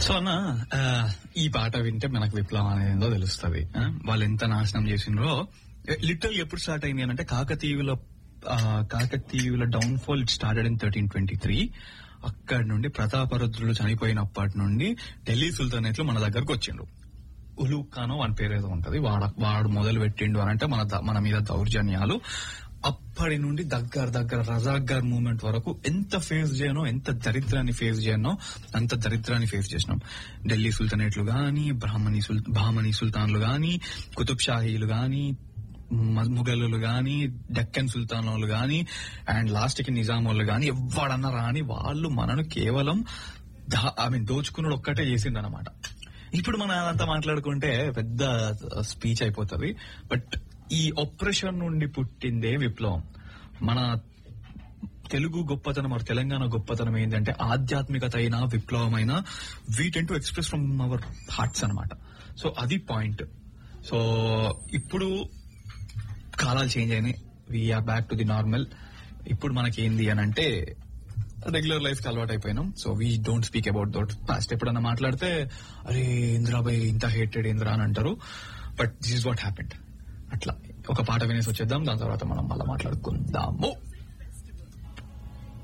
so అన్న ఆ, ఈ పాట వింటే మనకు విప్లవం అనేది ఏందో తెలుస్తుంది వాళ్ళు ఎంత నాశనం చేసిండ్రో లిటరల్ ఎప్పుడు స్టార్ట్ అయింది అని అంటే కాకతీయుల ఆ, కాకతీయుల down fall it started in thirteen twenty three అక్కడి నుండి ప్రతాపరుద్రులు చనిపోయినప్పటి నుండి ఢిల్లీ సుల్తానేట్లు మన దగ్గరకు వచ్చిండ్రు ఉలూక్ ఖానో వాని పేరు ఏదో ఉంటది వాడ వాడు మొదలు పెట్టిండు అని అంటే మన ద- మన మీద దౌర్జన్యాలు అప్పటి నుండి దగ్గర దగ్గర రజాగర్ మూమెంట్ వరకు ఎంత ఫేస్ చేయనో ఎంత దరిద్రాన్ని ఫేస్ చేయనో అంత దరిద్రాన్ని ఫేస్ చేసినాం ఢిల్లీ సుల్తానేట్లు గాని బ్రాహ్మణి సుల్ బ్రాహ్మణి సుల్తాన్లు గాని కుతుబ్ షాహీలు గాని మ- ముఘలులు గాని డెక్కన్ సుల్తానులు గాని అండ్ లాస్ట్ కి నిజాములు గాని ఎవడన్నా రాని వాళ్ళు మనను కేవలం ఐ మీన్ దోచుకున్నాడు ఒక్కటే చేసిండనమాట ఇప్పుడు మనం అదంతా మాట్లాడుకుంటే పెద్ద స్పీచ్ అయిపోతుంది బట్ ఈ ఆపరేషన్ నుండి పుట్టిందే విప్లవం మన తెలుగు గొప్పతనం మరి తెలంగాణ గొప్పతనం ఏంటంటే ఆధ్యాత్మికత అయినా విప్లవమైన we tend to express from our hearts అన్నమాట సో అది పాయింట్ సో ఇప్పుడు కాలాలు చేంజ్ అయినాయి we are back to the normal ఇప్పుడు మనకి ఏంది అని అంటే రెగ్యులర్ లైఫ్ కి అలవాటు అయిపోయినాం so we don't speak about that past ఎప్పుడన్నా మాట్లాడితే అరే ఇంద్రాబాయ్ ఇంత హేటెడ్ ఇంద్రా అని అంటారు but this is what happened అట్లా ఒక పాట వినేసి వచ్చేద్దాం దాని తర్వాత మనం మళ్ళీ మాట్లాడుకుందాము